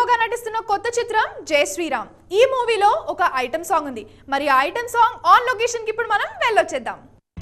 హీరోగా నటిస్తున్న కొత్త చిత్రం జై శ్రీరామ్ ఈ మూవీలో ఒక ఐటమ్ సాంగ్ ఉంది మరి ఆ ఐటమ్ సాంగ్ ఆన్ లొకేషన్ కి ఇప్పుడు మనం వెళ్ళొచ్చేద్దాం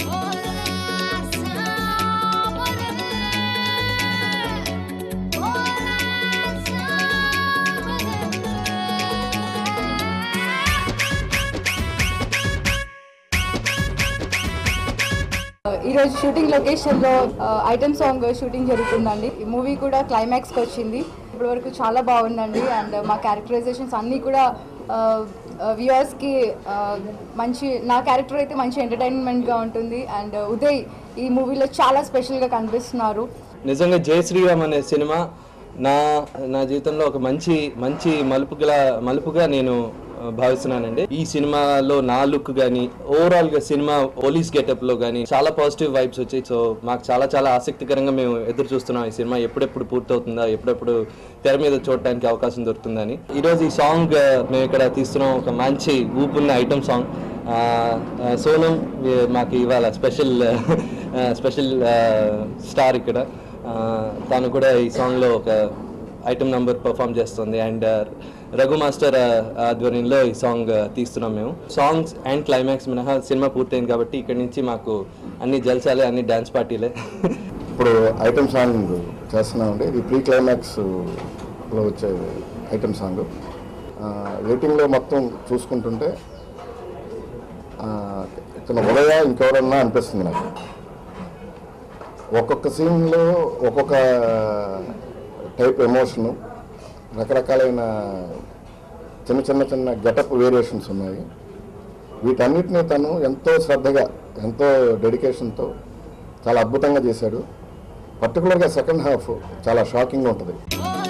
ఈరోజు షూటింగ్ లొకేషన్లో ఐటమ్ సాంగ్ షూటింగ్ జరుగుతుందండి ఈ మూవీ కూడా క్లైమాక్స్కి వచ్చింది ఇప్పటివరకు చాలా బాగుందండి అండ్ మా క్యారెక్టరైజేషన్స్ అన్నీ కూడా వ్యూవర్స్కి మంచి నా క్యారెక్టర్ అయితే మంచి ఎంటర్టైన్మెంట్గా ఉంటుంది అండ్ ఉదయ్ ఈ మూవీలో చాలా స్పెషల్గా కనిపిస్తున్నారు నిజంగా జై శ్రీరామ్ అనే సినిమా నా నా జీవితంలో ఒక మంచి మంచి మలుపుగా మలుపుగా నేను ఆ, భావిస్తున్నానండి ఈ సినిమాలో నా లుక్ కానీ ఓవరాల్ గా సినిమా పోలీస్ గెటప్ లో కానీ చాలా పాజిటివ్ వైబ్స్ వచ్చాయి సో మాకు చాలా చాలా ఆసక్తికరంగా మేము ఎదురు చూస్తున్నాం ఈ సినిమా ఎప్పుడెప్పుడు పూర్తవుతుందా ఎప్పుడెప్పుడు తెర మీద చూడటానికి అవకాశం దొరుకుతుందని ఈరోజు ఈ సాంగ్ ఆ, మేము ఇక్కడ తీస్తున్నాం ఒక మంచి ఊపున్న ఐటమ్ సాంగ్ ఆ, ఆ, సోనం ఈ- మాకు ఇవాళ స్పెషల్ స్పెషల్ స్టార్ ఇక్కడ ఆ, తను కూడా ఈ సాంగ్లో ఒక ఐటమ్ నంబర్ పర్ఫామ్ చేస్తుంది అండ్ రఘు మాస్టర్ ఆ, ఆధ్వర్యంలో ఈ సాంగ్ తీస్తున్నాం మేము సాంగ్స్ అండ్ క్లైమాక్స్ మినహా సినిమా పూర్తయింది కాబట్టి ఇక్కడ నుంచి మాకు అన్ని జల్సాలే అన్ని డ్యాన్స్ పార్టీలే ఇప్పుడు ఐటమ్ సాంగ్ చేస్తున్నామండి ఇది ప్రీ క్లైమాక్స్లో వచ్చే ఐటమ్ సాంగ్ రేటింగ్లో మొత్తం చూసుకుంటుంటే ఆ, ఇతను ఉదయ ఇంకెవరన్నా అనిపిస్తుంది నాకు ఒక్కొక్క సీన్లో ఒక్కొక్క టైప్ ఎమోషను రకరకాలైన చిన్న చిన్న చిన్న గెటప్ వేరియేషన్స్ ఉన్నాయి వీటన్నిటిని తను ఎంతో శ్రద్ధగా ఎంతో డెడికేషన్తో చాలా అద్భుతంగా చేశాడు పర్టికులర్గా సెకండ్ హాఫ్ చాలా షాకింగ్గా ఉంటుంది Oh